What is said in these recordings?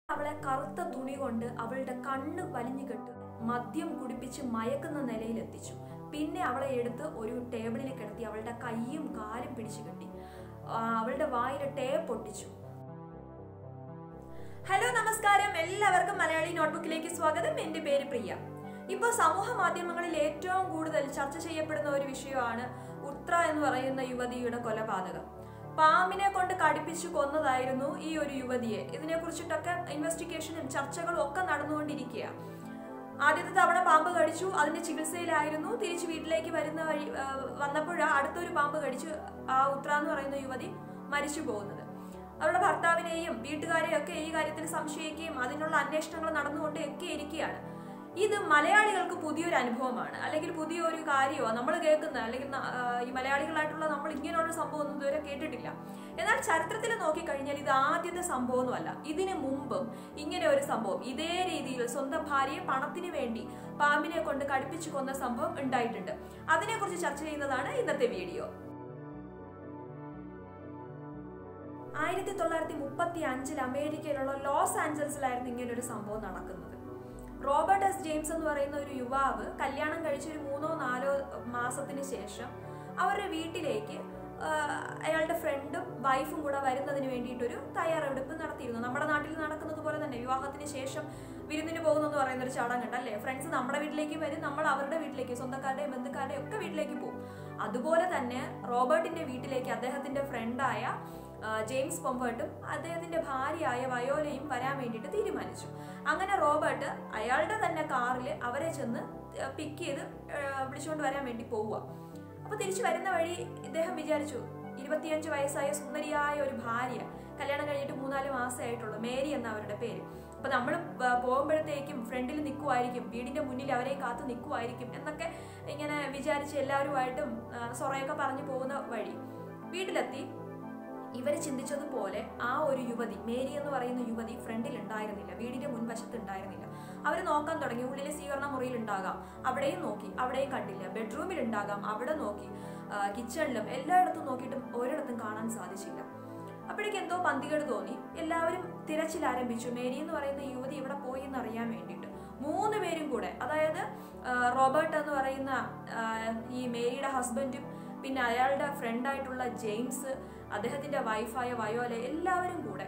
അവളെ കറുത്ത തുണി കൊണ്ട് അവളുടെ കണ്ണ് വലിഞ്ഞു കെട്ട് മദ്യം കുടിപ്പിച്ച് മയക്കുന്ന നിലയിലെത്തിച്ചു പിന്നെ അവളെ എടുത്ത് ഒരു ടേബിളിൽ കിടത്തി അവളുടെ കൈയും കാലും പിടിച്ചു കെട്ടി ആ, അവളുടെ വായിൽ ടേപ്പ് ഒട്ടിച്ചു ഹലോ നമസ്കാരം എല്ലാവർക്കും മലയാളി നോട്ട്ബുക്കിലേക്ക് സ്വാഗതം എൻ്റെ പേര് പ്രിയ ഇപ്പോൾ സമൂഹ മാധ്യമങ്ങളിൽ ഏറ്റവും കൂടുതൽ ചർച്ച ചെയ്യപ്പെടുന്ന ഒരു വിഷയമാണ് ഉത്ര എന്ന് പറയുന്ന യുവതിയുടെ കൊലപാതകം പാമ്പിനെ കൊണ്ട് കടിപ്പിച്ചു കൊന്നതായിരുന്നു ഈ ഒരു യുവതിയെ ഇതിനെക്കുറിച്ചിട്ടൊക്കെ ഇൻവെസ്റ്റിഗേഷനും ചർച്ചകളും ഒക്കെ നടന്നുകൊണ്ടിരിക്കുക ആദ്യത്തെ തവണ പാമ്പ് കടിച്ചു അതിന്റെ ചികിത്സയിലായിരുന്നു തിരിച്ച് വീട്ടിലേക്ക് വരുന്ന വഴി വന്നപ്പോഴാണ് അടുത്തൊരു പാമ്പ് കടിച്ചു ആ ഉത്ര എന്ന് പറയുന്ന യുവതി മരിച്ചു പോകുന്നത് അവരുടെ ഭർത്താവിനെയും വീട്ടുകാരെയും ഒക്കെ ഈ കാര്യത്തിൽ സംശയിക്കുകയും അതിനുള്ള അന്വേഷണങ്ങൾ നടന്നുകൊണ്ട് ഒക്കെ ഇരിക്കുകയാണ് ഇത് മലയാളികൾക്ക് പുതിയൊരു അനുഭവമാണ് അല്ലെങ്കിൽ പുതിയൊരു കാര്യമോ നമ്മൾ കേൾക്കുന്ന അല്ലെങ്കിൽ ന- ആ, ഈ മലയാളികളായിട്ടുള്ള നമ്മൾ ഇങ്ങനെയുള്ള സംഭവം ഒന്നും ഇതുവരെ കേട്ടിട്ടില്ല എന്നാൽ ചരിത്രത്തിൽ നോക്കിക്കഴിഞ്ഞാൽ ഇത് ആദ്യത്തെ സംഭവമൊന്നുമല്ല ഇതിനു മുമ്പും ഇങ്ങനെ ഒരു സംഭവം ഇതേ രീതിയിൽ സ്വന്തം ഭാര്യയെ പണത്തിന് വേണ്ടി പാമ്പിനെ കൊണ്ട് കടിപ്പിച്ചു കൊന്ന സംഭവം ഉണ്ടായിട്ടുണ്ട് അതിനെക്കുറിച്ച് ചർച്ച ചെയ്യുന്നതാണ് ഇന്നത്തെ വീഡിയോ ആയിരത്തി തൊള്ളായിരത്തി മുപ്പത്തി അഞ്ചിൽ അമേരിക്കയിലുള്ള ലോസ് ആഞ്ചൽസിലായിരുന്നു ഇങ്ങനെ ഒരു സംഭവം നടക്കുന്നത് റോബർട്ട് എസ് ജെയിംസ് എന്ന് പറയുന്ന ഒരു യുവാവ് കല്യാണം കഴിച്ച് ഒരു മൂന്നോ നാലോ മാസത്തിന് ശേഷം അവരുടെ വീട്ടിലേക്ക് ആ, അയാളുടെ ഫ്രണ്ടും വൈഫും കൂടെ വരുന്നതിന് വേണ്ടിയിട്ടൊരു തയ്യാറെടുപ്പ് നടത്തിയിരുന്നു നമ്മുടെ നാട്ടിൽ നടക്കുന്നത് പോലെ തന്നെ വിവാഹത്തിന് ശേഷം വിരുന്നിന് പോകുന്നു എന്ന് പറയുന്ന ഒരു ചടങ്ങുണ്ട് അല്ലേ ഫ്രണ്ട്സ് നമ്മുടെ വീട്ടിലേക്ക് വരും നമ്മൾ അവരുടെ വീട്ടിലേക്ക് സ്വന്തക്കാരുടെയും ബന്ധുക്കാരുടെയും ഒക്കെ വീട്ടിലേക്ക് പോകും അതുപോലെ തന്നെ റോബർട്ടിന്റെ വീട്ടിലേക്ക് അദ്ദേഹത്തിന്റെ ഫ്രണ്ടായ ആ, ജെയിംസ് പൊമ്പേർട്ടും അദ്ദേഹത്തിന്റെ ഭാര്യയായ വയോലയും വരാൻ വേണ്ടിയിട്ട് തീരുമാനിച്ചു അങ്ങനെ റോബർട്ട് അയാളുടെ തന്നെ കാറിൽ അവരെ ചെന്ന് പിക്ക് ചെയ്ത് ആ, വിളിച്ചുകൊണ്ട് വരാൻ വേണ്ടി പോവുക അപ്പൊ തിരിച്ചു വരുന്ന വഴി ഇദ്ദേഹം വിചാരിച്ചു ഇരുപത്തിയഞ്ച് വയസ്സായ സുന്ദരിയായ ഒരു ഭാര്യ കല്യാണം കഴിഞ്ഞിട്ട് മൂന്നാല് മാസമേ ആയിട്ടുള്ളൂ മേരി എന്ന അവരുടെ പേര് അപ്പൊ നമ്മൾ പോകുമ്പോഴത്തേക്കും ഫ്രണ്ടിൽ നിൽക്കുമായിരിക്കും വീടിന്റെ മുന്നിൽ അവരെ കാത്തു നിൽക്കുമായിരിക്കും എന്നൊക്കെ ഇങ്ങനെ വിചാരിച്ച് എല്ലാവരുമായിട്ടും ആ, സൊറയൊക്കെ പറഞ്ഞു പോകുന്ന വഴി വീട്ടിലെത്തി ഇവർ ചിന്തിച്ചതുപോലെ ആ ഒരു യുവതി മേരി എന്ന് പറയുന്ന യുവതി ഫ്രണ്ടിൽ ഉണ്ടായിരുന്നില്ല വീടിന്റെ മുൻവശത്ത് ഉണ്ടായിരുന്നില്ല അവർ നോക്കാൻ തുടങ്ങി ഉള്ളിലെ സ്വീകരണ മുറിയിൽ ഉണ്ടാകാം അവിടെയും നോക്കി അവിടെയും കണ്ടില്ല ബെഡ്റൂമിൽ ഉണ്ടാകാം അവിടെ നോക്കി കിച്ചണിലും എല്ലായിടത്തും നോക്കിയിട്ടും ഒരിടത്തും കാണാൻ സാധിച്ചില്ല അപ്പോഴേക്ക് എന്തോ പന്തികേട് തോന്നി എല്ലാവരും തിരച്ചിൽ ആരംഭിച്ചു മേരി എന്ന് പറയുന്ന യുവതി ഇവിടെ പോയി എന്ന് അറിയാൻ വേണ്ടിയിട്ട് മൂന്ന് പേരും കൂടെ അതായത് ആ, റോബർട്ട് എന്ന് പറയുന്ന ആ, ഈ മേരിയുടെ ഹസ്ബൻഡും പിന്നെ അയാളുടെ ഫ്രണ്ടായിട്ടുള്ള ജെയിംസ് അദ്ദേഹത്തിന്റെ വൈഫായ വയോല എല്ലാവരും കൂടെ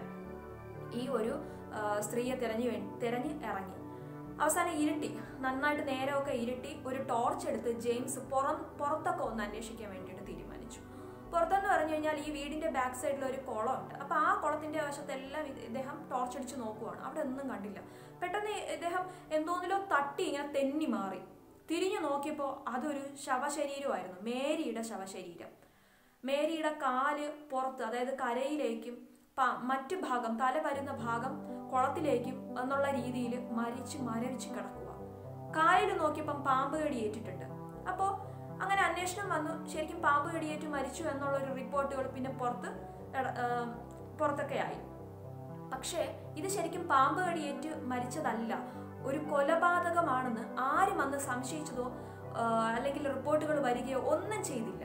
ഈ ഒരു ആ, സ്ത്രീയെ തിരഞ്ഞു വേ- തിരഞ്ഞ് ഇറങ്ങി അവസാനം ഇരുട്ടി നന്നായിട്ട് നേരമൊക്കെ ഇരുട്ടി ഒരു ടോർച്ച് എടുത്ത് ജെയിംസ് പുറം പുറത്തൊക്കെ ഒന്ന് അന്വേഷിക്കാൻ വേണ്ടിയിട്ട് തീരുമാനിച്ചു പുറത്തെന്ന് പറഞ്ഞു കഴിഞ്ഞാൽ ഈ വീടിന്റെ ബാക്ക് സൈഡിൽ ഒരു കുളമുണ്ട് അപ്പൊ ആ കുളത്തിന്റെ വശത്തെല്ലാം ഇത് ഇദ്ദേഹം ടോർച്ച് അടിച്ച് നോക്കുവാണ് അവിടെ ഒന്നും കണ്ടില്ല പെട്ടെന്ന് ഇദ്ദേഹം എന്തോന്നിലോ തട്ടി ഇങ്ങനെ തെന്നി മാറി തിരിഞ്ഞു നോക്കിയപ്പോൾ അതൊരു ശവശരീരമായിരുന്നു മേരിയുടെ ശവശരീരം മേരിയുടെ കാല് പുറത്ത് അതായത് കരയിലേക്കും പ- മറ്റു ഭാഗം തല വരുന്ന ഭാഗം കുളത്തിലേക്കും എന്നുള്ള രീതിയിൽ മരിച്ച് മരവിച്ച് കിടക്കുക കാലിൽ നോക്കിയപ്പം പാമ്പ് കടി ഏറ്റിട്ടുണ്ട് അപ്പോൾ അങ്ങനെ അന്വേഷണം വന്നു ശരിക്കും പാമ്പ് കടിയേറ്റ് മരിച്ചു എന്നുള്ള ഒരു റിപ്പോർട്ടുകൾ പിന്നെ പുറത്ത് എട- ഏം, പുറത്തൊക്കെ ആയി പക്ഷേ ഇത് ശരിക്കും പാമ്പ് കടിയേറ്റ് മരിച്ചതല്ല ഒരു കൊലപാതകമാണെന്ന് ആരും അന്ന് സംശയിച്ചതോ ആ, അല്ലെങ്കിൽ റിപ്പോർട്ടുകൾ വരികയോ ഒന്നും ചെയ്തില്ല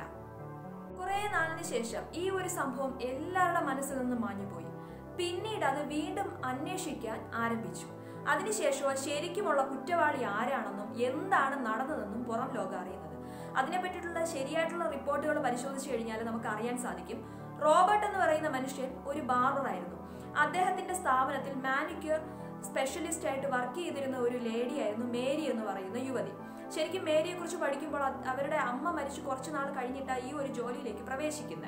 കുറെ നാളിന് ശേഷം ഈ ഒരു സംഭവം എല്ലാവരുടെ മനസ്സിൽ നിന്ന് മാഞ്ഞുപോയി പിന്നീട് അത് വീണ്ടും അന്വേഷിക്കാൻ ആരംഭിച്ചു അതിനുശേഷം ശരിക്കുമുള്ള കുറ്റവാളി ആരാണെന്നും എന്താണ് നടന്നതെന്നും പുറം ലോകം അറിയുന്നത് അതിനെപ്പറ്റിയിട്ടുള്ള ശരിയായിട്ടുള്ള റിപ്പോർട്ടുകൾ പരിശോധിച്ചു കഴിഞ്ഞാൽ നമുക്ക് അറിയാൻ സാധിക്കും റോബർട്ട് എന്ന് പറയുന്ന മനുഷ്യൻ ഒരു ബാർബറായിരുന്നു അദ്ദേഹത്തിന്റെ സ്ഥാപനത്തിൽ മാനിക്യൂർ സ്പെഷ്യലിസ്റ്റ് ആയിട്ട് വർക്ക് ചെയ്തിരുന്ന ഒരു ലേഡിയായിരുന്നു മേരി എന്ന് പറയുന്ന യുവതി ശരിക്കും മേരിയെ കുറിച്ച് പഠിക്കുമ്പോൾ അത് അവരുടെ അമ്മ മരിച്ചു കുറച്ചു നാൾ കഴിഞ്ഞിട്ടാണ് ഈ ഒരു ജോലിയിലേക്ക് പ്രവേശിക്കുന്നത്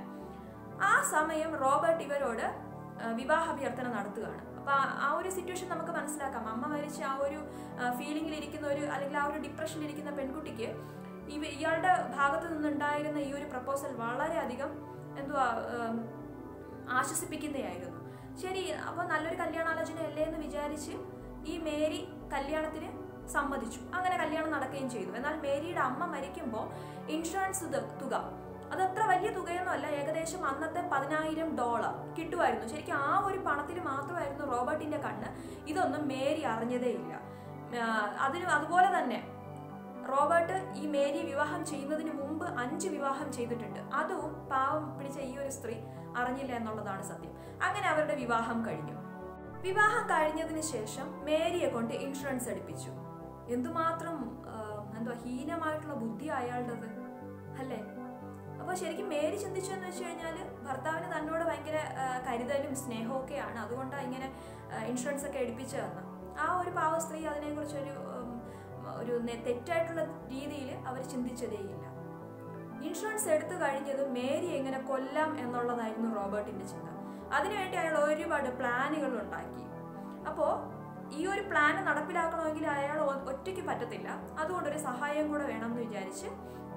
ആ സമയം റോബർട്ട് ഇവരോട് ആ, വിവാഹാഭ്യർത്ഥന നടത്തുകയാണ് അപ്പൊ ആ- ആ ഒരു സിറ്റുവേഷൻ നമുക്ക് മനസ്സിലാക്കാം അമ്മ മരിച്ച ആ ഒരു ഫീലിംഗിൽ ഇരിക്കുന്ന ഒരു അല്ലെങ്കിൽ ആ ഒരു ഡിപ്രഷനിൽ ഇരിക്കുന്ന പെൺകുട്ടിക്ക് ഇവ ഇയാളുടെ ഭാഗത്ത് നിന്നുണ്ടായിരുന്ന ഈ ഒരു പ്രപ്പോസൽ വളരെയധികം എന്തുവാ ഉം, ആശ്വസിപ്പിക്കുന്നതായിരുന്നു ശരി അപ്പൊ നല്ലൊരു കല്യാണാലോചന അല്ലേ എന്ന് വിചാരിച്ച് ഈ മേരി കല്യാണത്തിന് സമ്മതിച്ചു അങ്ങനെ കല്യാണം നടക്കുകയും ചെയ്തു എന്നാൽ മേരിയുടെ അമ്മ മരിക്കുമ്പോൾ ഇൻഷുറൻസ് തു- തുക അത് അത്ര വലിയ തുകയൊന്നും അല്ല ഏകദേശം അന്നത്തെ പതിനായിരം ഡോളർ കിട്ടുമായിരുന്നു ശരിക്കും ആ ഒരു പണത്തിൽ മാത്രമായിരുന്നു റോബർട്ടിന്റെ കണ്ണ് ഇതൊന്നും മേരി അറിഞ്ഞതേയില്ല ആ, അതിന് അതുപോലെ തന്നെ റോബർട്ട് ഈ മേരി വിവാഹം ചെയ്യുന്നതിന് മുമ്പ് അഞ്ച് വിവാഹം ചെയ്തിട്ടുണ്ട് അതും പാവം പിടിച്ച ഈ ഒരു സ്ത്രീ അറിഞ്ഞില്ല എന്നുള്ളതാണ് സത്യം അങ്ങനെ അവരുടെ വിവാഹം കഴിഞ്ഞു വിവാഹം കഴിഞ്ഞതിന് ശേഷം മേരിയെ കൊണ്ട് ഇൻഷുറൻസ് എടുപ്പിച്ചു എന്തുമാത്രം ആ, എന്തുവാ ഹീനമായിട്ടുള്ള ബുദ്ധി അയാളുടേത് അല്ലേ അപ്പോൾ ശരിക്കും മേരി ചിന്തിച്ചെന്ന് വെച്ച് കഴിഞ്ഞാൽ ഭർത്താവിന് തന്നോട് ഭയങ്കര ആ, കരുതലും സ്നേഹവും ഒക്കെയാണ് അതുകൊണ്ടാണ് ഇങ്ങനെ ആ, ഇൻഷുറൻസ് ഒക്കെ എടുപ്പിച്ചതെന്ന് ആ ഒരു പാവ സ്ത്രീ അതിനെക്കുറിച്ചൊരു ഉം, ഒരു നെ- തെറ്റായിട്ടുള്ള രീതിയിൽ അവർ ചിന്തിച്ചതേയില്ല ഇൻഷുറൻസ് എടുത്തു കഴിഞ്ഞത് മേരി എങ്ങനെ കൊല്ലാം എന്നുള്ളതായിരുന്നു റോബർട്ടിന്റെ ചിന്ത അതിനുവേണ്ടി അയാൾ ഒരുപാട് പ്ലാനുകൾ ഉണ്ടാക്കി അപ്പോൾ ഈ ഒരു പ്ലാൻ നടപ്പിലാക്കണമെങ്കിൽ അയാൾ ഒ- ഒറ്റയ്ക്ക് പറ്റത്തില്ല അതുകൊണ്ട് ഒരു സഹായം കൂടെ വേണമെന്ന് വിചാരിച്ച്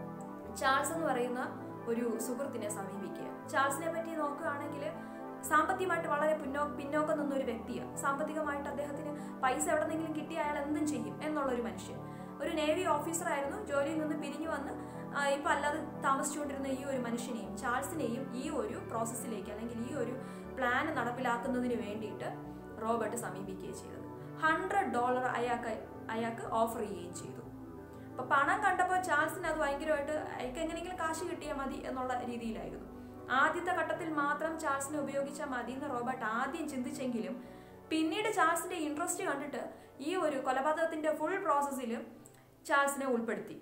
ചാൾസ് എന്ന് പറയുന്ന ഒരു സുഹൃത്തിനെ സമീപിക്കുക ചാൾസിനെ പറ്റി നോക്കുകയാണെങ്കിൽ സാമ്പത്തികമായിട്ട് വളരെ പിന്നോ പിന്നോക്കം നിന്ന ഒരു വ്യക്തിയാണ് സാമ്പത്തികമായിട്ട് അദ്ദേഹത്തിന് പൈസ എവിടെന്നെങ്കിലും കിട്ടി അയാൾ എന്തും ചെയ്യും എന്നുള്ള ഒരു മനുഷ്യൻ ഒരു നേവി ഓഫീസറായിരുന്നു ജോലിയിൽ നിന്ന് പിരിഞ്ഞു വന്ന് ആ, ഇപ്പൊ അല്ലാതെ താമസിച്ചുകൊണ്ടിരുന്ന ഈ ഒരു മനുഷ്യനെയും ചാൾസിനെയും ഈ ഒരു പ്രോസസ്സിലേക്ക് അല്ലെങ്കിൽ ഈ ഒരു പ്ലാൻ നടപ്പിലാക്കുന്നതിന് വേണ്ടിയിട്ട് റോബർട്ട് സമീപിക്കുകയും ചെയ്തത് ഹൺഡ്രഡ് ഡോളർ അയാൾക്ക് അയാൾക്ക് ഓഫർ ചെയ്യുകയും ചെയ്തു അപ്പൊ പണം കണ്ടപ്പോൾ ചാൾസിന് അത് ഭയങ്കരമായിട്ട് അയാൾക്ക് എങ്ങനെയെങ്കിലും കാശ് കിട്ടിയാൽ മതി എന്നുള്ള രീതിയിലായിരുന്നു ആദ്യത്തെ ഘട്ടത്തിൽ മാത്രം ചാൾസിനെ ഉപയോഗിച്ചാൽ മതി എന്ന് റോബർട്ട് ആദ്യം ചിന്തിച്ചെങ്കിലും പിന്നീട് ചാൾസിന്റെ ഇൻട്രസ്റ്റ് കണ്ടിട്ട് ഈ ഒരു കൊലപാതകത്തിന്റെ ഫുൾ പ്രോസസ്സിലും ചാൾസിനെ ഉൾപ്പെടുത്തി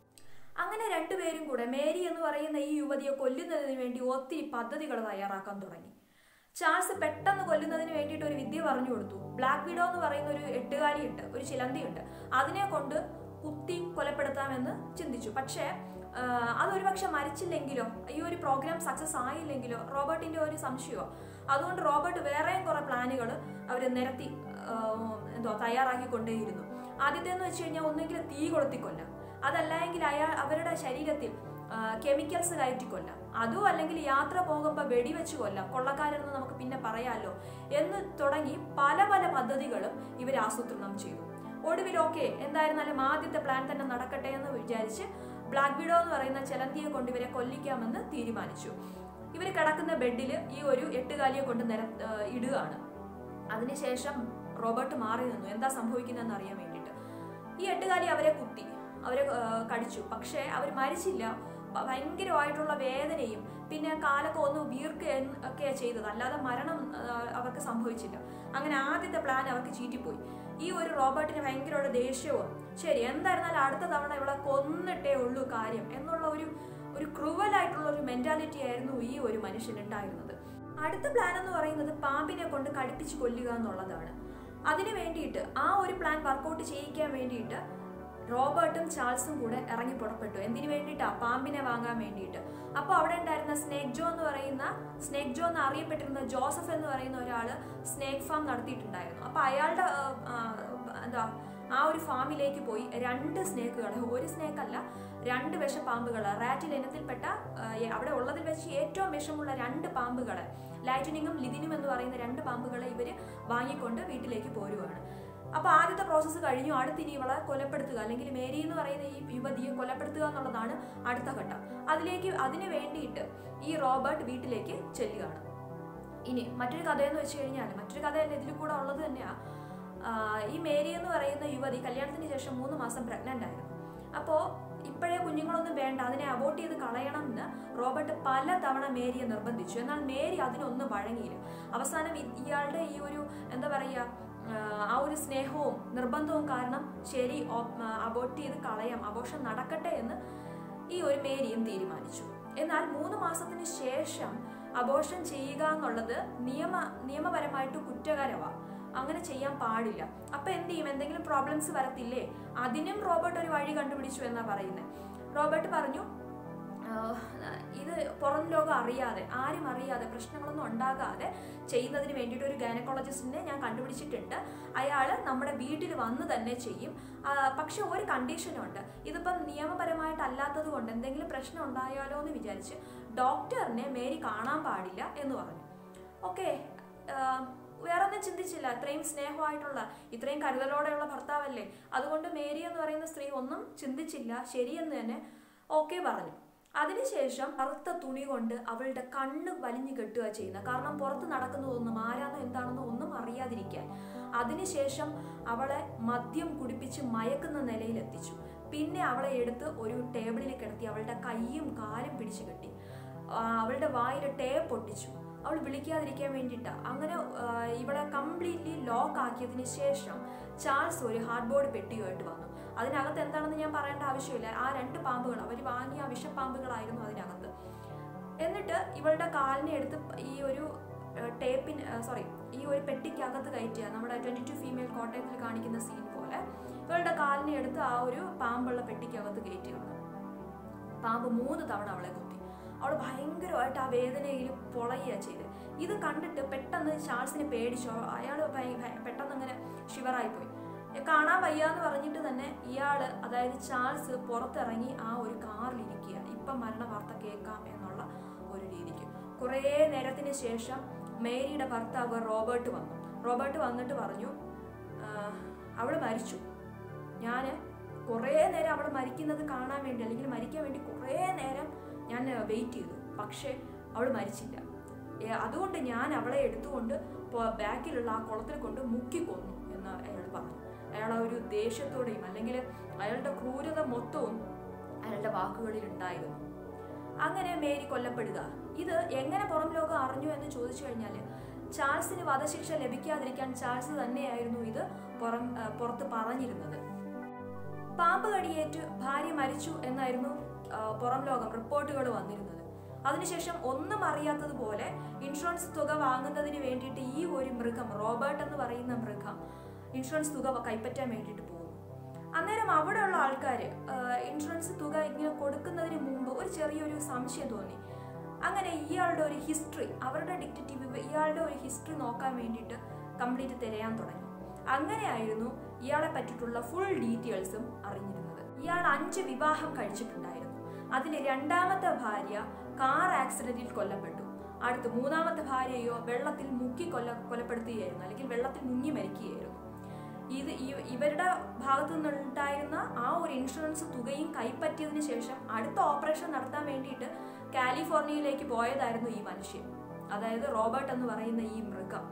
അങ്ങനെ രണ്ടുപേരും കൂടെ മേരി എന്ന് പറയുന്ന ഈ യുവതിയെ കൊല്ലുന്നതിന് വേണ്ടി ഒത്തിരി പദ്ധതികൾ തയ്യാറാക്കാൻ തുടങ്ങി ചാൾസ് പെട്ടെന്ന് കൊല്ലുന്നതിന് വേണ്ടിയിട്ട് ഒരു വിദ്യ പറഞ്ഞു കൊടുത്തു ബ്ലാക്ക് വിഡോ എന്ന് പറയുന്ന ഒരു എട്ടുകാലിയുണ്ട് ഒരു ചിലന്തിയുണ്ട് അതിനെ കൊണ്ട് കുത്തി കൊലപ്പെടുത്താമെന്ന് ചിന്തിച്ചു പക്ഷേ ആ, അതൊരു പക്ഷെ മരിച്ചില്ലെങ്കിലോ ഈ ഒരു പ്രോഗ്രാം സക്സസ് ആയില്ലെങ്കിലോ റോബർട്ടിന്റെ ഒരു സംശയമോ അതുകൊണ്ട് റോബർട്ട് വേറെയും കുറെ പ്ലാനുകൾ അവർ നിരത്തി ആ, എന്തോ തയ്യാറാക്കിക്കൊണ്ടേയിരുന്നു ആദ്യത്തേന്ന് വെച്ച് കഴിഞ്ഞാൽ ഒന്നെങ്കിൽ തീ കൊളുത്തിക്കൊല്ലാം അതല്ല എങ്കിൽ അയാൾ അവരുടെ ശരീരത്തിൽ കെമിക്കൽസ് കയറ്റി കൊല്ലാം അതും അല്ലെങ്കിൽ യാത്ര പോകുമ്പോൾ വെടിവെച്ച് കൊല്ലാം കൊള്ളക്കാരെന്ന് നമുക്ക് പിന്നെ പറയാലോ എന്ന് തുടങ്ങി പല പല പദ്ധതികളും ഇവർ ആസൂത്രണം ചെയ്തു ഒടുവിൽ ഓക്കെ എന്തായിരുന്നാലും ആദ്യത്തെ പ്ലാൻ തന്നെ നടക്കട്ടെ എന്ന് വിചാരിച്ച് ബ്ലാക്ക് വിഡോ എന്ന് പറയുന്ന ചെലന്തിയെ കൊണ്ട് ഇവരെ കൊല്ലിക്കാമെന്ന് തീരുമാനിച്ചു ഇവർ കിടക്കുന്ന ബെഡിൽ ഈ ഒരു എട്ടുകാലിയെ കൊണ്ട് നിര ആ, ഇടുകയാണ് അതിനുശേഷം റോബർട്ട് മാറി നിന്നു എന്താ സംഭവിക്കുന്നതെന്ന് അറിയാൻ വേണ്ടിയിട്ട് ഈ എട്ടുകാലി അവരെ കുത്തി അവരെ ആ, കടിച്ചു പക്ഷേ അവർ മരിച്ചില്ല ഭ- ഭയങ്കരമായിട്ടുള്ള വേദനയും പിന്നെ കാലൊക്കെ ഒന്ന് വീർക്കുകയും ഒക്കെ ചെയ്തത് അല്ലാതെ മരണം ആ, അവർക്ക് സംഭവിച്ചില്ല അങ്ങനെ ആദ്യത്തെ പ്ലാൻ അവർക്ക് ചീറ്റിപ്പോയി ഈ ഒരു റോബർട്ടിന് ഭയങ്കര ഒരു ദേഷ്യവും ശരി എന്തായിരുന്നാലും അടുത്ത തവണ ഇവിടെ കൊന്നിട്ടേ ഉള്ളൂ കാര്യം എന്നുള്ള ഒരു ഒരു ക്രൂവലായിട്ടുള്ള ഒരു മെന്റാലിറ്റി ആയിരുന്നു ഈ ഒരു മനുഷ്യനുണ്ടായിരുന്നത് അടുത്ത പ്ലാൻ എന്ന് പറയുന്നത് പാമ്പിനെ കൊണ്ട് കടിപ്പിച്ച് കൊല്ലുക എന്നുള്ളതാണ് അതിനു വേണ്ടിയിട്ട് ആ ഒരു പ്ലാൻ വർക്കൗട്ട് ചെയ്യിക്കാൻ വേണ്ടിയിട്ട് റോബർട്ടും ചാൾസും കൂടെ ഇറങ്ങി പുറപ്പെട്ടു എന്തിനു വേണ്ടിയിട്ടാ പാമ്പിനെ വാങ്ങാൻ വേണ്ടിയിട്ട് അപ്പോൾ അവിടെ ഉണ്ടായിരുന്ന സ്നേക് ജോ എന്ന് പറയുന്ന സ്നേക് ജോ എന്ന് അറിയപ്പെട്ടിരുന്ന ജോസഫ് എന്ന് പറയുന്ന ഒരാള് സ്നേക് ഫാം നടത്തിയിട്ടുണ്ടായിരുന്നു അപ്പോൾ അയാളുടെ ആ, ആ, എന്താ ആ ഒരു ഫാമിലേക്ക് പോയി രണ്ട് സ്നേക്കുകളെ ഒരു സ്നേക്ക് അല്ല രണ്ട് വിഷപ്പാമ്പുകൾ റാറ്റിൽ ഇനത്തിൽപ്പെട്ട ആ, ഏ- അവിടെ ഉള്ളതിൽ വെച്ച് ഏറ്റവും വിഷമുള്ള രണ്ട് പാമ്പുകളെ ലൈറ്റനിങ്ങും ലിതിനും എന്ന് പറയുന്ന രണ്ട് പാമ്പുകളെ ഇവർ വാങ്ങിക്കൊണ്ട് വീട്ടിലേക്ക് പോരുവാണ് അപ്പൊ ആദ്യത്തെ പ്രോസസ്സ് കഴിഞ്ഞു അടുത്തിനി ഇവളെ കൊലപ്പെടുത്തുക അല്ലെങ്കിൽ മേരി എന്ന് പറയുന്ന ഈ യുവതിയെ കൊലപ്പെടുത്തുക എന്നുള്ളതാണ് അടുത്ത ഘട്ടം അതിലേക്ക് അതിന് വേണ്ടിയിട്ട് ഈ റോബർട്ട് വീട്ടിലേക്ക് ചെല്ലുകയാണ് ഇനി മറ്റൊരു കഥയെന്ന് വെച്ച് കഴിഞ്ഞാൽ മറ്റൊരു കഥയല്ല ഇതിൽ കൂടെ ഉള്ളത് തന്നെയാ ആ, ഈ മേരി എന്ന് പറയുന്ന യുവതി കല്യാണത്തിന് ശേഷം മൂന്ന് മാസം പ്രഗ്നന്റ് ആയിരുന്നു അപ്പോൾ ഇപ്പോഴേ കുഞ്ഞുങ്ങളൊന്നും വേണ്ട അതിനെ അബോർട്ട് ചെയ്ത് കളയണം എന്ന് റോബർട്ട് പല തവണ മേരിയെ നിർബന്ധിച്ചു എന്നാൽ മേരി അതിനൊന്നും വഴങ്ങിയില്ല അവസാനം ഇ- ഇയാളുടെ ഈ ഒരു എന്താ പറയുക ആ ഒരു സ്നേഹവും നിർബന്ധവും കാരണം ശരി അബോർട്ട് ചെയ്ത് കളയാം അബോർഷൻ നടക്കട്ടെ എന്ന് ഈ ഒരു മേരിയും തീരുമാനിച്ചു എന്നാൽ മൂന്ന് മാസത്തിന് ശേഷം അബോർഷൻ ചെയ്യുക എന്നുള്ളത് നിയമ നിയമപരമായിട്ട് കുറ്റകരമാണ് അങ്ങനെ ചെയ്യാൻ പാടില്ല അപ്പൊ എന്ത് ചെയ്യും എന്തെങ്കിലും പ്രോബ്ലംസ് വരത്തില്ലേ അതിനും റോബർട്ട് ഒരു വഴി കണ്ടുപിടിച്ചു എന്നാ പറയുന്നത് റോബർട്ട് പറഞ്ഞു ആഹ്, ഇത് പുറം ലോകം അറിയാതെ ആരും അറിയാതെ പ്രശ്നങ്ങളൊന്നും ഉണ്ടാകാതെ ചെയ്യുന്നതിന് വേണ്ടിയിട്ട് ഒരു ഗൈനക്കോളജിസ്റ്റിനെ ഞാൻ കണ്ടുപിടിച്ചിട്ടുണ്ട് അയാൾ നമ്മുടെ വീട്ടിൽ വന്ന് തന്നെ ചെയ്യും ആഹ്, പക്ഷെ ഒരു കണ്ടീഷനുണ്ട് ഇതിപ്പം നിയമപരമായിട്ടല്ലാത്തത് കൊണ്ട് എന്തെങ്കിലും പ്രശ്നം ഉണ്ടായാലോ എന്ന് വിചാരിച്ച് ഡോക്ടറിനെ മേരി കാണാൻ പാടില്ല എന്ന് പറഞ്ഞു ഓക്കെ വേറെ ഒന്നും ചിന്തിച്ചില്ല ഇത്രയും സ്നേഹമായിട്ടുള്ള ഇത്രയും കരുതലോടെയുള്ള ഭർത്താവല്ലേ അതുകൊണ്ട് മേരി എന്ന് പറയുന്ന സ്ത്രീ ഒന്നും ചിന്തിച്ചില്ല ശരിയെന്ന് തന്നെ ഓക്കെ പറഞ്ഞു അതിനുശേഷം കറുത്ത തുണി കൊണ്ട് അവളുടെ കണ്ണ് വലിഞ്ഞു കെട്ടുക ചെയ്യുന്നത് കാരണം പുറത്ത് നടക്കുന്നതൊന്നും ആരാന്നോ എന്താണെന്നോ ഒന്നും അറിയാതിരിക്കാൻ അതിനുശേഷം അവളെ മദ്യം കുടിപ്പിച്ച് മയക്കുന്ന നിലയിലെത്തിച്ചു പിന്നെ അവളെ എടുത്ത് ഒരു ടേബിളിൽ കിടത്തി അവളുടെ കൈയും കാലും പിടിച്ചു കെട്ടി ആ, അവളുടെ വായിൽ ടേപ്പ് പൊട്ടിച്ചു അവൾ വിളിക്കാതിരിക്കാൻ വേണ്ടിയിട്ടാണ് അങ്ങനെ ആ, ഇവളെ കംപ്ലീറ്റ്ലി ലോക്ക് ആക്കിയതിന് ശേഷം ചാൾസ് ഒരു ഹാർഡ് ബോർഡ് പെട്ടിയുമായിട്ട് വന്നു അതിനകത്ത് എന്താണെന്ന് ഞാൻ പറയേണ്ട ആവശ്യമില്ല ആ രണ്ട് പാമ്പുകൾ അവർ വാങ്ങിയ ആ വിഷപ്പാമ്പുകളായിരുന്നു അതിനകത്ത് എന്നിട്ട് ഇവളുടെ കാലിനെ എടുത്ത് ഈ ഒരു ടേപ്പിൻ സോറി ഈ ഒരു പെട്ടിക്കകത്ത് കയറ്റിയ നമ്മുടെ ട്വന്റി ടു ഫീമെയിൽ കോട്ടയത്തിൽ കാണിക്കുന്ന സീൻ പോലെ ഇവളുടെ കാലിനെ എടുത്ത് ആ ഒരു പാമ്പുള്ള പെട്ടിക്കകത്ത് കയറ്റി വിടുന്നു പാമ്പ് മൂന്ന് തവണ അവളെ കുത്തി അവൾ ഭയങ്കരമായിട്ട് ആ വേദനയിൽ പൊളയുക ചെയ്ത് ഇത് കണ്ടിട്ട് പെട്ടെന്ന് ചാൾസിനെ പേടിച്ചു അയാൾ പെട്ടെന്ന് അങ്ങനെ ഷിവറായിപ്പോയി കാണാൻ വയ്യാന്ന് പറഞ്ഞിട്ട് തന്നെ ഇയാള് അതായത് ചാൾസ് പുറത്തിറങ്ങി ആ ഒരു കാറിലിരിക്കുക ഇപ്പം മരണ വാർത്ത കേൾക്കാം എന്നുള്ള ഒരു രീതിക്ക് കുറേ നേരത്തിന് ശേഷം മേരിയുടെ ഭർത്താവ് റോബർട്ട് വന്നു റോബർട്ട് വന്നിട്ട് പറഞ്ഞു അവൾ മരിച്ചു ഞാൻ കുറേ നേരം അവൾ മരിക്കുന്നത് കാണാൻ വേണ്ടി അല്ലെങ്കിൽ മരിക്കാൻ വേണ്ടി കുറേ നേരം ഞാൻ വെയിറ്റ് ചെയ്തു പക്ഷേ അവൾ മരിച്ചില്ല ഏ, അതുകൊണ്ട് ഞാൻ അവളെ എടുത്തുകൊണ്ട് പോ- ബാക്കിലുള്ള ആ കുളത്തിൽ കൊണ്ട് മുക്കിക്കൊന്നു എന്ന് അയാൾ പറഞ്ഞു അയാൾ ആ ഒരു ദേഷ്യത്തോടെയും അല്ലെങ്കിൽ അയാളുടെ ക്രൂരത മൊത്തവും അയാളുടെ വാക്കുകളിൽ ഉണ്ടായിരുന്നു അങ്ങനെ മേരി കൊല്ലപ്പെടുക ഇത് എങ്ങനെ പുറം ലോകം അറിഞ്ഞു എന്ന് ചോദിച്ചു കഴിഞ്ഞാൽ ചാൾസിന് വധശിക്ഷ ലഭിക്കാതിരിക്കാൻ ചാൾസ് തന്നെയായിരുന്നു ഇത് പുറം ആ, പുറത്ത് പറഞ്ഞിരുന്നത് പാമ്പ് കടിയേറ്റ് ഭാര്യ മരിച്ചു എന്നായിരുന്നു ആ, പുറം ലോകം റിപ്പോർട്ടുകൾ വന്നിരുന്നത് അതിനുശേഷം ഒന്നും അറിയാത്തതുപോലെ ഇൻഷുറൻസ് തുക വാങ്ങുന്നതിന് വേണ്ടിയിട്ട് ഈ ഒരു മൃഗം റോബർട്ട് എന്ന് പറയുന്ന മൃഗം ഇൻഷുറൻസ് തുക കൈപ്പറ്റാൻ വേണ്ടിയിട്ട് പോകും അന്നേരം അവിടെയുള്ള ആൾക്കാർ ഇൻഷുറൻസ് തുക ഇങ്ങനെ കൊടുക്കുന്നതിന് മുമ്പ് ഒരു ചെറിയൊരു സംശയം തോന്നി അങ്ങനെ ഇയാളുടെ ഒരു ഹിസ്റ്ററി അവരുടെ ഡിറ്റക്റ്റീവ് ഇയാളുടെ ഒരു ഹിസ്റ്ററി നോക്കാൻ വേണ്ടിയിട്ട് കംപ്ലീറ്റ് തിരയാൻ തുടങ്ങി അങ്ങനെയായിരുന്നു ഇയാളെ പറ്റിയിട്ടുള്ള ഫുൾ ഡീറ്റെയിൽസും അറിഞ്ഞിരുന്നത് ഇയാൾ അഞ്ച് വിവാഹം കഴിച്ചിട്ടുണ്ടായിരുന്നു അതിൽ രണ്ടാമത്തെ ഭാര്യ കാർ ആക്സിഡന്റിൽ കൊല്ലപ്പെട്ടു അടുത്ത് മൂന്നാമത്തെ ഭാര്യയോ വെള്ളത്തിൽ മുക്കി കൊല്ല കൊലപ്പെടുത്തുകയായിരുന്നു അല്ലെങ്കിൽ വെള്ളത്തിൽ മുങ്ങി മരിക്കുകയായിരുന്നു ഇത് ഈ- ഇവരുടെ ഭാഗത്തു നിന്നുണ്ടായിരുന്ന ആ ഒരു ഇൻഷുറൻസ് തുകയും കൈപ്പറ്റിയതിനു ശേഷം അടുത്ത ഓപ്പറേഷൻ നടത്താൻ വേണ്ടിയിട്ട് കാലിഫോർണിയയിലേക്ക് പോയതായിരുന്നു ഈ മനുഷ്യൻ അതായത് റോബർട്ട് എന്ന് പറയുന്ന ഈ മൃഗം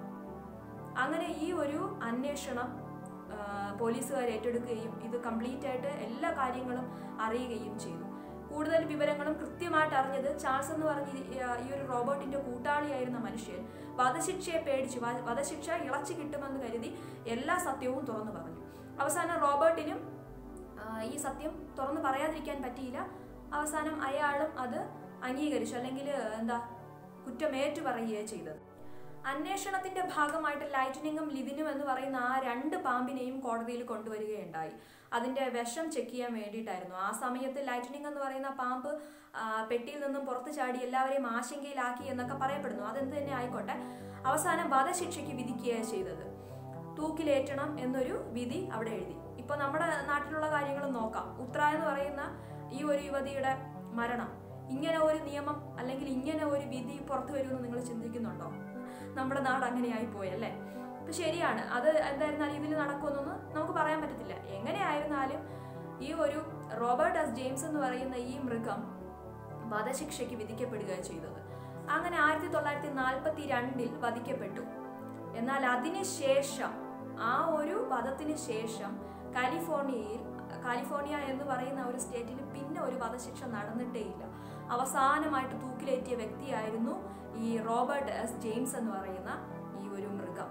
അങ്ങനെ ഈ ഒരു അന്വേഷണം ആ, പോലീസുകാർ ഏറ്റെടുക്കുകയും ഇത് കംപ്ലീറ്റ് ആയിട്ട് എല്ലാ കാര്യങ്ങളും അറിയുകയും ചെയ്തു കൂടുതൽ വിവരങ്ങളും കൃത്യമായിട്ട് അറിഞ്ഞത് ചാൾസ് എന്ന് പറഞ്ഞ ഈ- ഈ ഒരു റോബോട്ടിന്റെ കൂട്ടാളിയായിരുന്ന മനുഷ്യൻ വധശിക്ഷയെ പേടിച്ചു വ- വധശിക്ഷ ഇളച്ചു കിട്ടുമെന്ന് കരുതി എല്ലാ സത്യവും തുറന്നു പറഞ്ഞു അവസാനം റോബർട്ടിനും ആ, ഈ സത്യം തുറന്നു പറയാതിരിക്കാൻ പറ്റിയില്ല അവസാനം അയാളും അത് അംഗീകരിച്ചു അല്ലെങ്കിൽ എന്താ കുറ്റമേറ്റു പറയുകയാണ് ചെയ്തത് അന്വേഷണത്തിന്റെ ഭാഗമായിട്ട് ലൈറ്റനിങ്ങും ലിതിനും എന്ന് പറയുന്ന ആ രണ്ട് പാമ്പിനെയും കോടതിയിൽ കൊണ്ടുവരികയുണ്ടായി അതിന്റെ വിഷം ചെക്ക് ചെയ്യാൻ വേണ്ടിയിട്ടായിരുന്നു ആ സമയത്ത് ലൈറ്റനിങ് എന്ന് പറയുന്ന പാമ്പ് ആ, പെട്ടിയിൽ നിന്നും പുറത്തു ചാടി എല്ലാവരെയും ആശങ്കയിലാക്കി എന്നൊക്കെ പറയപ്പെടുന്നു അതെന്ത് തന്നെ ആയിക്കോട്ടെ അവസാനം വധശിക്ഷയ്ക്ക് വിധിക്കുകയാണ് ചെയ്തത് തൂക്കിലേറ്റണം എന്നൊരു വിധി അവിടെ എഴുതി ഇപ്പൊ നമ്മുടെ നാട്ടിലുള്ള കാര്യങ്ങൾ നോക്കാം ഉത്ര എന്ന് പറയുന്ന ഈ ഒരു യുവതിയുടെ മരണം ഇങ്ങനെ ഒരു നിയമം അല്ലെങ്കിൽ ഇങ്ങനെ ഒരു വിധി പുറത്തു വരുമെന്ന് നിങ്ങൾ ചിന്തിക്കുന്നുണ്ടോ നമ്മുടെ നാട് അങ്ങനെയായി പോയല്ലേ അപ്പൊ ശരിയാണ് അത് എന്തായിരുന്നാലും ഇതിൽ നടക്കുമെന്നൊന്നും നമുക്ക് പറയാൻ പറ്റത്തില്ല എങ്ങനെയായിരുന്നാലും ഈ ഒരു റോബർട്ട് എസ് ജെയിംസ് എന്ന് പറയുന്ന ഈ മൃഗം വധശിക്ഷയ്ക്ക് വിധിക്കപ്പെടുക ചെയ്തത് അങ്ങനെ ആയിരത്തി തൊള്ളായിരത്തി നാൽപ്പത്തി രണ്ടിൽ വധിക്കപ്പെട്ടു എന്നാൽ അതിനുശേഷം ആ ഒരു വധത്തിന് ശേഷം കാലിഫോർണിയയിൽ കാലിഫോർണിയ എന്ന് പറയുന്ന ഒരു സ്റ്റേറ്റിൽ പിന്നെ ഒരു വധശിക്ഷ നടന്നിട്ടേയില്ല അവസാനമായിട്ട് തൂക്കിലേറ്റിയ വ്യക്തിയായിരുന്നു ഈ റോബർട്ട് എസ് ജെയിംസ് എന്ന് പറയുന്ന ഈ ഒരു മൃഗം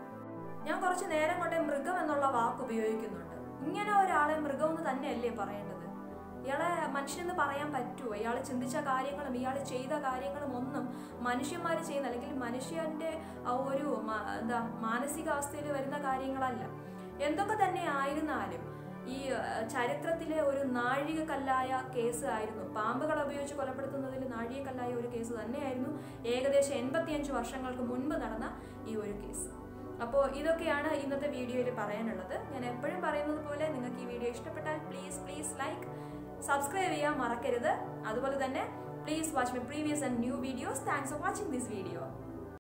ഞാൻ കുറച്ച് നേരം കൊണ്ട് മൃഗം എന്നുള്ള വാക്ക് ഉപയോഗിക്കുന്നുണ്ട് ഇങ്ങനെ ഒരാളെ മൃഗം എന്ന് തന്നെയല്ലേ പറയേണ്ടത് ഇയാളെ മനുഷ്യനെന്ന് പറയാൻ പറ്റുമോ ഇയാൾ ചിന്തിച്ച കാര്യങ്ങളും ഇയാൾ ചെയ്ത കാര്യങ്ങളും ഒന്നും മനുഷ്യന്മാർ ചെയ്യുന്ന അല്ലെങ്കിൽ മനുഷ്യന്റെ ആ ഒരു മ- എന്താ മാനസികാവസ്ഥയിൽ വരുന്ന കാര്യങ്ങളല്ല എന്തൊക്കെ തന്നെ ആയിരുന്നാലും ഈ അഹ്, ചരിത്രത്തിലെ ഒരു നാഴികക്കല്ലായ കേസ് ആയിരുന്നു പാമ്പുകൾ ഉപയോഗിച്ച് കൊലപ്പെടുത്തുന്നതിൽ നാഴികക്കല്ലായ ഒരു കേസ് തന്നെയായിരുന്നു ഏകദേശം എൺപത്തിയഞ്ച് വർഷങ്ങൾക്ക് മുൻപ് നടന്ന ഈ ഒരു കേസ് അപ്പോൾ ഇതൊക്കെയാണ് ഇന്നത്തെ വീഡിയോയിൽ പറയാനുള്ളത് ഞാൻ എപ്പോഴും പറയുന്നത് പോലെ നിങ്ങൾക്ക് ഈ വീഡിയോ ഇഷ്ടപ്പെട്ടാൽ പ്ലീസ് പ്ലീസ് ലൈക്ക് സബ്സ്ക്രൈബ് ചെയ്യാൻ മറക്കരുത് അതുപോലെ തന്നെ please watch my previous and new videos thanks for watching this video